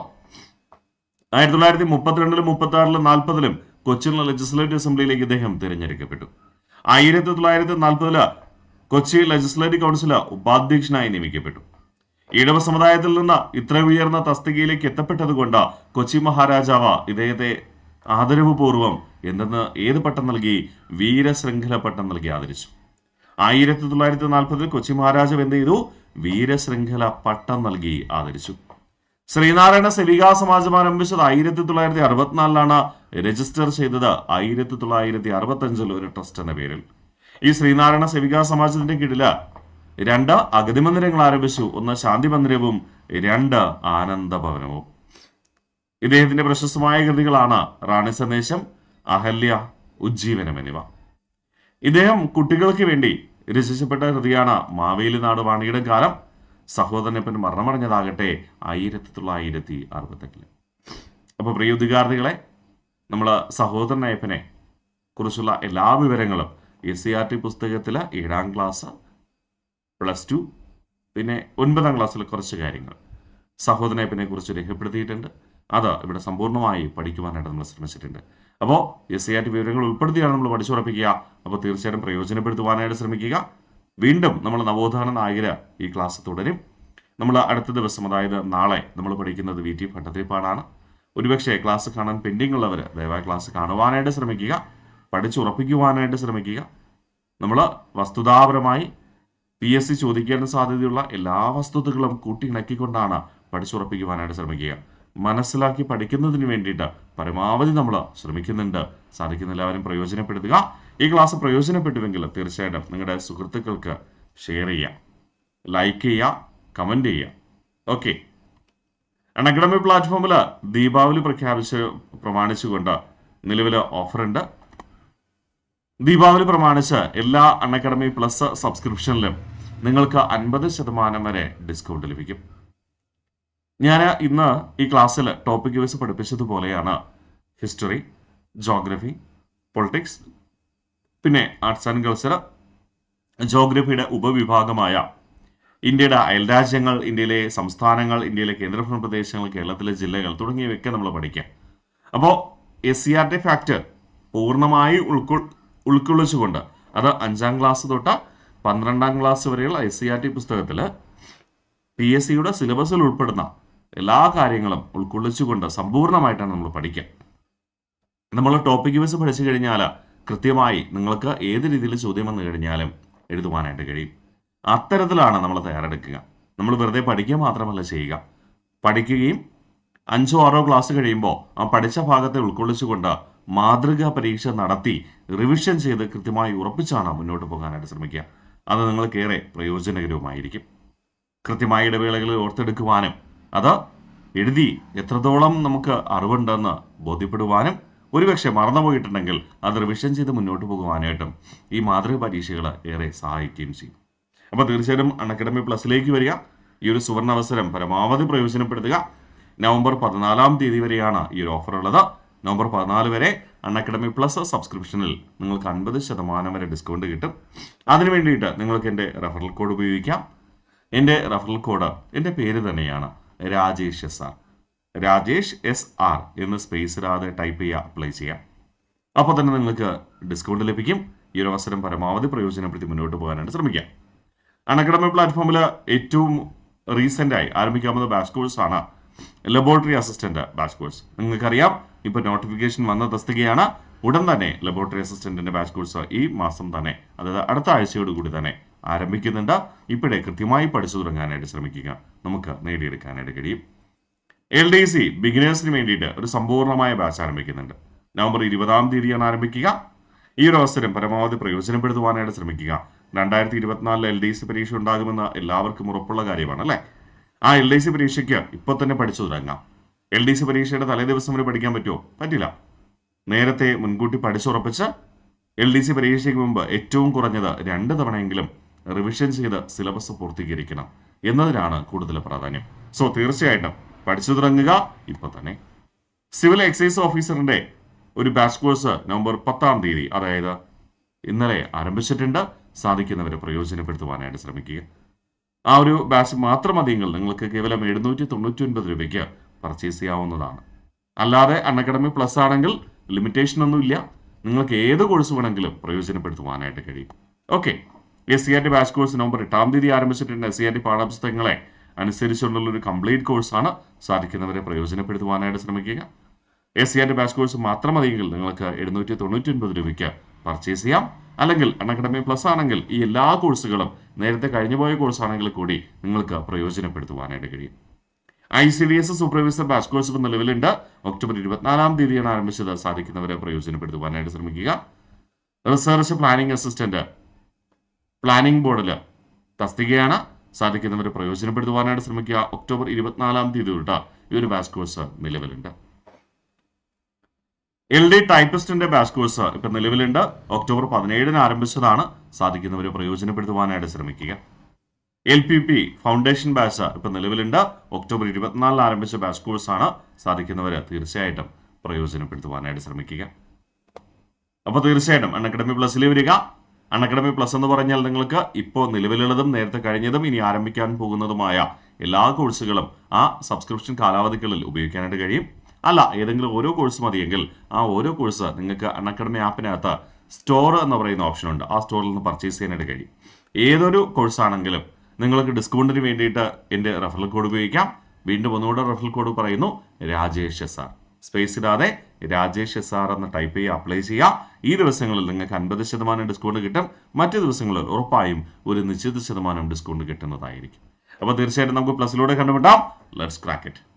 ആയിരത്തി തൊള്ളായിരത്തി മുപ്പത്തിരണ്ടിലും മുപ്പത്തി ആറിലും നാൽപ്പതിലും കൊച്ചിൻ ലെജിസ്ലേറ്റീവ് അസംബ്ലിയിലേക്ക് ഇദ്ദേഹം തിരഞ്ഞെടുക്കപ്പെട്ടു ആയിരത്തി തൊള്ളായിരത്തി നാൽപ്പതില് കൊച്ചി ലെജിസ്ലേറ്റീവ് കൗൺസിൽ ഉപാധ്യക്ഷനായി നിയമിക്കപ്പെട്ടു ഈഴവ സമുദായത്തിൽ നിന്ന് ഇത്ര ഉയർന്ന തസ്തികയിലേക്ക് എത്തപ്പെട്ടതുകൊണ്ട് കൊച്ചി മഹാരാജാവ് ഇദ്ദേഹത്തെ ആദരവുപൂർവ്വം എന്തെന്ന് ഏത് പട്ടം നൽകി വീരശൃംഖല പട്ടം നൽകി ആദരിച്ചു ആയിരത്തി തൊള്ളായിരത്തി നാൽപ്പതിൽ കൊച്ചി മഹാരാജാവ് എന്ത് ചെയ്തു വീരശൃംഖല പട്ടം നൽകി ആദരിച്ചു ശ്രീനാരായണ സെവികാ സമാജം ആരംഭിച്ചത് ആയിരത്തി തൊള്ളായിരത്തി അറുപത്തിനാലിലാണ് രജിസ്റ്റർ ചെയ്തത് ആയിരത്തി തൊള്ളായിരത്തി അറുപത്തി അഞ്ചിൽ ഒരു ട്രസ്റ്റ് എന്ന പേരിൽ ഈ ശ്രീനാരായണ സെവികാ സമാജത്തിന്റെ കീഴില് രണ്ട് അഗതി മന്ദിരങ്ങൾ ആരംഭിച്ചു ഒന്ന് ശാന്തി മന്ദിരവും രണ്ട് ആനന്ദ ഭവനവും ഇദ്ദേഹത്തിന്റെ പ്രശസ്തമായ കൃതികളാണ് റാണി സന്ദേശം അഹല്യ ഉജ്ജീവനം എന്നിവ ഇദ്ദേഹം കുട്ടികൾക്ക് വേണ്ടി രചിച്ചപ്പെട്ട കൃതിയാണ് മാവേലി നാട് വാണിയുടെ കാലം സഹോദരനപ്പൻ മരണമടഞ്ഞതാകട്ടെ ആയിരത്തി തൊള്ളായിരത്തി അറുപത്തെട്ടില് അപ്പോൾ പ്രിയ ഉദ്യോഗാർത്ഥികളെ നമ്മൾ സഹോദരനയപ്പനെ കുറിച്ചുള്ള എല്ലാ വിവരങ്ങളും എസ് സി ആർ ടി പുസ്തകത്തിലെ ഏഴാം ക്ലാസ് പ്ലസ് ടു പിന്നെ ഒൻപതാം ക്ലാസ്സിലെ കുറച്ച് കാര്യങ്ങൾ സഹോദരനയപ്പനെ കുറിച്ച് രേഖപ്പെടുത്തിയിട്ടുണ്ട് അത് ഇവിടെ സമ്പൂർണ്ണമായി പഠിക്കുവാനായിട്ട് നമ്മൾ ശ്രമിച്ചിട്ടുണ്ട് അപ്പോൾ എസ് സി ആർ ടി വിവരങ്ങൾ ഉൾപ്പെടുത്തിയാണ് നമ്മൾ പഠിച്ചുറപ്പിക്കുക അപ്പോൾ തീർച്ചയായിട്ടും പ്രയോജനപ്പെടുത്തുവാനായിട്ട് ശ്രമിക്കുക വീണ്ടും നമ്മൾ നവോത്ഥാന നായകര് ഈ ക്ലാസ് തുടരും നമ്മൾ അടുത്ത ദിവസം അതായത് നാളെ നമ്മൾ പഠിക്കുന്നത് വി ടി ഭട്ടതിരിപ്പാടാണ് ഒരുപക്ഷെ ക്ലാസ് കാണാൻ പെൻഡിങ് ഉള്ളവർ ദയവായി ക്ലാസ് കാണുവാനായിട്ട് ശ്രമിക്കുക പഠിച്ചുറപ്പിക്കുവാനായിട്ട് ശ്രമിക്കുക നമ്മൾ വസ്തുതാപരമായി പി എസ് സി ചോദിക്കാൻ സാധ്യതയുള്ള എല്ലാ വസ്തുതകളും കൂട്ടിയിണക്കിക്കൊണ്ടാണ് പഠിച്ചുറപ്പിക്കുവാനായിട്ട് ശ്രമിക്കുക മനസ്സിലാക്കി പഠിക്കുന്നതിന് വേണ്ടിയിട്ട് പരമാവധി നമ്മൾ ശ്രമിക്കുന്നുണ്ട് സാധിക്കുന്ന എല്ലാവരും പ്രയോജനപ്പെടുത്തുക ഈ ക്ലാസ് പ്രയോജനപ്പെട്ടുവെങ്കിൽ തീർച്ചയായിട്ടും നിങ്ങളുടെ സുഹൃത്തുക്കൾക്ക് ഷെയർ ചെയ്യാം ലൈക്ക് ചെയ്യുക കമൻറ്റ് ചെയ്യുക ഓക്കെ അണക്കഡമി പ്ലാറ്റ്ഫോമിൽ ദീപാവലി പ്രഖ്യാപിച്ച് പ്രമാണിച്ചുകൊണ്ട് നിലവിൽ ഓഫറുണ്ട് ദീപാവലി പ്രമാണിച്ച് എല്ലാ അൺഅക്കാഡമി പ്ലസ് സബ്സ്ക്രിപ്ഷനിലും നിങ്ങൾക്ക് അൻപത് ശതമാനം വരെ ഡിസ്കൗണ്ട് ലഭിക്കും ഞാൻ ഇന്ന് ഈ ക്ലാസ്സിൽ ടോപ്പിക് വൈസ് പഠിപ്പിച്ചതുപോലെയാണ് ഹിസ്റ്ററി ജോഗ്രഫി പൊളിറ്റിക്സ് പിന്നെ ആർട്സ് ആൻഡ് കൾച്ചർ ജോഗ്രഫിയുടെ ഉപവിഭാഗമായ ഇന്ത്യയുടെ അയൽരാജ്യങ്ങൾ ഇന്ത്യയിലെ സംസ്ഥാനങ്ങൾ ഇന്ത്യയിലെ കേന്ദ്രഭരണ പ്രദേശങ്ങൾ കേരളത്തിലെ ജില്ലകൾ തുടങ്ങിയവയൊക്കെ നമ്മൾ പഠിക്കാം അപ്പോൾ S C R T fact പൂർണ്ണമായി ഉൾക്കൊ ഉൾക്കൊള്ളിച്ചുകൊണ്ട് അത് അഞ്ചാം ക്ലാസ് തൊട്ട് പന്ത്രണ്ടാം ക്ലാസ് വരെയുള്ള എസ് സി ആർ ടി പുസ്തകത്തിൽ പി എസ് സിയുടെ സിലബസിൽ ഉൾപ്പെടുന്ന എല്ലാ കാര്യങ്ങളും ഉൾക്കൊള്ളിച്ചുകൊണ്ട് സമ്പൂർണ്ണമായിട്ടാണ് നമ്മൾ പഠിക്കുക നമ്മൾ ടോപ്പിക് വൈസ് പഠിച്ചു കഴിഞ്ഞാൽ കൃത്യമായി നിങ്ങൾക്ക് ഏത് രീതിയിൽ ചോദ്യം വന്നു കഴിഞ്ഞാലും എഴുതുവാനായിട്ട് കഴിയും അത്തരത്തിലാണ് നമ്മൾ തയ്യാറെടുക്കുക നമ്മൾ വെറുതെ പഠിക്കുക മാത്രമല്ല ചെയ്യുക പഠിക്കുകയും അഞ്ചോ ആറോ ക്ലാസ് കഴിയുമ്പോൾ ആ പഠിച്ച ഭാഗത്തെ ഉൾക്കൊള്ളിച്ചുകൊണ്ട് മാതൃകാ പരീക്ഷ നടത്തി റിവിഷൻ ചെയ്ത് കൃത്യമായി ഉറപ്പിച്ചാണ് മുന്നോട്ട് പോകാനായിട്ട് ശ്രമിക്കുക അത് നിങ്ങൾക്കേറെ പ്രയോജനകരവുമായിരിക്കും കൃത്യമായ ഇടവേളകളിൽ ഓർത്തെടുക്കുവാനും അത് എഴുതി എത്രത്തോളം നമുക്ക് അറിവുണ്ടെന്ന് ബോധ്യപ്പെടുവാനും ഒരുപക്ഷെ മറന്നുപോയിട്ടുണ്ടെങ്കിൽ അത് റിവിഷൻ ചെയ്ത് മുന്നോട്ട് പോകുവാനായിട്ടും ഈ മാതൃക പരീക്ഷകൾ ഏറെ സഹായിക്കുകയും ചെയ്യും അപ്പോൾ തീർച്ചയായിട്ടും അൺഅക്കാഡമി പ്ലസിലേക്ക് വരിക ഈ ഒരു സുവർണ അവസരം പരമാവധി പ്രയോജനപ്പെടുത്തുക നവംബർ പതിനാലാം തീയതി വരെയാണ് ഈ ഒരു ഓഫർ ഉള്ളത് നവംബർ പതിനാല് വരെ അൺഅക്കാഡമി പ്ലസ് സബ്സ്ക്രിപ്ഷനിൽ നിങ്ങൾക്ക് അൻപത് ശതമാനം വരെ ഡിസ്കൗണ്ട് കിട്ടും അതിനു വേണ്ടിയിട്ട് നിങ്ങൾക്ക് എൻ്റെ റെഫറൽ കോഡ് ഉപയോഗിക്കാം എൻ്റെ റെഫറൽ കോഡ് എൻ്റെ പേര് തന്നെയാണ് Rajesh S R Rajesh S R എന്ന് സ്പേസ് ഇടാതെ ടൈപ്പ് ചെയ്യുക അപ്ലൈ ചെയ്യാം അപ്പോൾ തന്നെ നിങ്ങൾക്ക് ഡിസ്കൗണ്ട് ലഭിക്കും ഈ ഒരു അവസരം പരമാവധി പ്രയോജനപ്പെടുത്തി മുന്നോട്ട് പോകാനായിട്ട് ശ്രമിക്കാം അൺഅക്കാഡമി പ്ലാറ്റ്ഫോമിൽ ഏറ്റവും റീസെന്റ് ആയി ആരംഭിക്കാവുന്ന ബാച്ച് കോഴ്സ് ആണ് ലബോറട്ടറി അസിസ്റ്റന്റ് ബാച്ച് കോഴ്സ് നിങ്ങൾക്കറിയാം ഇപ്പൊ നോട്ടിഫിക്കേഷൻ വന്ന തസ്തികയാണ് ഉടൻ തന്നെ ലബോറട്ടറി അസിസ്റ്റന്റിന്റെ ബാച്ച് കോഴ്സ് ഈ മാസം തന്നെ അതായത് അടുത്ത ആഴ്ചയോട് കൂടി തന്നെ ആരംഭിക്കുന്നുണ്ട് ഇപ്പോഴേ കൃത്യമായി പഠിച്ചു തുടങ്ങാനായിട്ട് ശ്രമിക്കുക നമുക്ക് നേടിയെടുക്കാനായിട്ട് കഴിയും എൽ ഡി സി ബിഗിനേഴ്സിന് വേണ്ടിയിട്ട് ഒരു സമ്പൂർണ്ണമായ ബാച്ച് ആരംഭിക്കുന്നുണ്ട് നവംബർ ഇരുപതാം തീയതിയാണ് ആരംഭിക്കുക ഈ ഒരു അവസരം പരമാവധി പ്രയോജനപ്പെടുത്തുവാനായിട്ട് ശ്രമിക്കുക രണ്ടായിരത്തി ഇരുപത്തിനാലിൽ എൽ ഡി സി പരീക്ഷ ഉണ്ടാകുമെന്ന് എല്ലാവർക്കും ഉറപ്പുള്ള കാര്യമാണ് അല്ലേ ആ എൽ ഡി സി പരീക്ഷയ്ക്ക് ഇപ്പോൾ തന്നെ പഠിച്ചു തുടങ്ങാം എൽ ഡി സി പരീക്ഷയുടെ തലേ ദിവസം വരെ പഠിക്കാൻ പറ്റുമോ പറ്റില്ല നേരത്തെ മുൻകൂട്ടി പഠിച്ചുറപ്പിച്ച് എൽ ഡി സി പരീക്ഷയ്ക്ക് മുമ്പ് ഏറ്റവും കുറഞ്ഞത് രണ്ട് തവണയെങ്കിലും റിവിഷൻ ചെയ്ത് സിലബസ് പൂർത്തീകരിക്കണം എന്നതിനാണ് കൂടുതൽ പ്രാധാന്യം സോ തീർച്ചയായിട്ടും പഠിച്ചു തുടങ്ങുക ഇപ്പൊ തന്നെ സിവിൽ എക്സൈസ് ഓഫീസറിന്റെ ഒരു ബാച്ച് കോഴ്സ് നവംബർ പത്താം തീയതി അതായത് ഇന്നലെ ആരംഭിച്ചിട്ടുണ്ട് സാധിക്കുന്നവരെ പ്രയോജനപ്പെടുത്തുവാനായിട്ട് ശ്രമിക്കുക ആ ഒരു ബാച്ച് മാത്രം മതിയെങ്കിൽ നിങ്ങൾക്ക് കേവലം എഴുന്നൂറ്റി തൊണ്ണൂറ്റി ഒൻപത് രൂപയ്ക്ക് പർച്ചേസ് ചെയ്യാവുന്നതാണ് അല്ലാതെ അൺഅക്കാഡമി പ്ലസ് ആണെങ്കിൽ ലിമിറ്റേഷൻ ഒന്നുമില്ല നിങ്ങൾക്ക് ഏത് കോഴ്സ് വേണമെങ്കിലും പ്രയോജനപ്പെടുത്തുവാനായിട്ട് കഴിയും okay S C R T batch course November എട്ടാം തീയതി ആരംഭിച്ചിട്ടുണ്ട് എസ് സി ആർ ടി പാഠപുസ്തകങ്ങളെ അനുസരിച്ചുള്ള ഒരു കംപ്ലീറ്റ് കോഴ്സാണ് സാധിക്കുന്നവരെ പ്രയോജനപ്പെടുത്തുവാനായിട്ട് ശ്രമിക്കുക S C R T batch course മാത്രം മതിയെങ്കിൽ നിങ്ങൾക്ക് എഴുന്നൂറ്റി തൊണ്ണൂറ്റി ഒൻപത് രൂപയ്ക്ക് പർച്ചേസ് ചെയ്യാം അല്ലെങ്കിൽ അൺഅക്കാഡമി പ്ലസ് ആണെങ്കിൽ ഈ എല്ലാ കോഴ്സുകളും നേരത്തെ കഴിഞ്ഞുപോയ കോഴ്സ് ആണെങ്കിൽ കൂടി നിങ്ങൾക്ക് പ്രയോജനപ്പെടുത്തുവാനായിട്ട് കഴിയും I C D S supervisor batch course ഇപ്പോൾ നിലവിലുണ്ട് ഒക്ടോബർ ഇരുപത്തിനാലാം തീയതിയാണ് ആരംഭിച്ചത് സാധിക്കുന്നവരെ പ്രയോജനപ്പെടുത്തുവാനായിട്ട് ശ്രമിക്കുക റിസർച്ച് പ്ലാനിംഗ് അസിസ്റ്റന്റ് പ്ലാനിംഗ് ബോർഡിൽ തസ്തികയാണ് സാധിക്കുന്നവരെ പ്രയോജനപ്പെടുത്തുവാനായിട്ട് ശ്രമിക്കുക ഒക്ടോബർ ഇരുപത്തിനാലാം തീയതി തൊട്ട് ഈ ഒരു ബാച്ച് കോഴ്സ് നിലവിലുണ്ട് എൽ ഡി ടൈപ്പിസ്റ്റിന്റെ ബാച്ച് കോഴ്സ് ഇപ്പൊ നിലവിലുണ്ട് ഒക്ടോബർ പതിനേഴിന് ആരംഭിച്ചതാണ് സാധിക്കുന്നവരെ പ്രയോജനപ്പെടുത്തുവാനായിട്ട് ശ്രമിക്കുക L P P foundation batch ഇപ്പൊ നിലവിലുണ്ട് ഒക്ടോബർ ഇരുപത്തിനാലിന് ആരംഭിച്ച ബാച്ച് കോഴ്സാണ് സാധിക്കുന്നവർ തീർച്ചയായിട്ടും പ്രയോജനപ്പെടുത്തുവാനായിട്ട് ശ്രമിക്കുക അപ്പോൾ തീർച്ചയായിട്ടും അൺഅക്കാഡമി പ്ലസിൽ വരിക അൺഅക്കാഡമി പ്ലസ് എന്ന് പറഞ്ഞാൽ നിങ്ങൾക്ക് ഇപ്പോൾ നിലവിലുള്ളതും നേരത്തെ കഴിഞ്ഞതും ഇനി ആരംഭിക്കാൻ പോകുന്നതുമായ എല്ലാ കോഴ്സുകളും ആ സബ്സ്ക്രിപ്ഷൻ കാലാവധികളിൽ ഉപയോഗിക്കാനായിട്ട് കഴിയും അല്ല ഏതെങ്കിലും ഓരോ കോഴ്സ് മതിയെങ്കിൽ ആ ഓരോ കോഴ്സ് നിങ്ങൾക്ക് അൺഅക്കാഡമി ആപ്പിനകത്ത് സ്റ്റോർ എന്ന് പറയുന്ന ഓപ്ഷൻ ഉണ്ട് ആ സ്റ്റോറിൽ നിന്ന് പർച്ചേസ് ചെയ്യാനായിട്ട് കഴിയും ഏതൊരു കോഴ്സ് ആണെങ്കിലും നിങ്ങൾക്ക് ഡിസ്കൗണ്ടിന് വേണ്ടിയിട്ട് എൻ്റെ റെഫറൽ കോഡ് ഉപയോഗിക്കാം വീണ്ടും ഒന്നുകൂടെ റെഫറൽ കോഡ് പറയുന്നു രാജേഷ് എസ് ആർ സ്പേസ് ഇടാതെ രാജേഷ് എസ് ആർ എന്ന് ടൈപ്പ് ചെയ്യുക അപ്ലൈ ചെയ്യുക ഈ ദിവസങ്ങളിൽ നിങ്ങൾക്ക് അൻപത് ശതമാനം ഡിസ്കൗണ്ട് കിട്ടും മറ്റു ദിവസങ്ങളിൽ ഉറപ്പായും ഒരു നിശ്ചിത ശതമാനം ഡിസ്കൗണ്ട് കിട്ടുന്നതായിരിക്കും അപ്പോൾ തീർച്ചയായിട്ടും നമുക്ക് പ്ലസിലൂടെ കണ്ടുപിട്ടാം ലെറ്റ്സ് ക്രാക്ക് ഇറ്റ്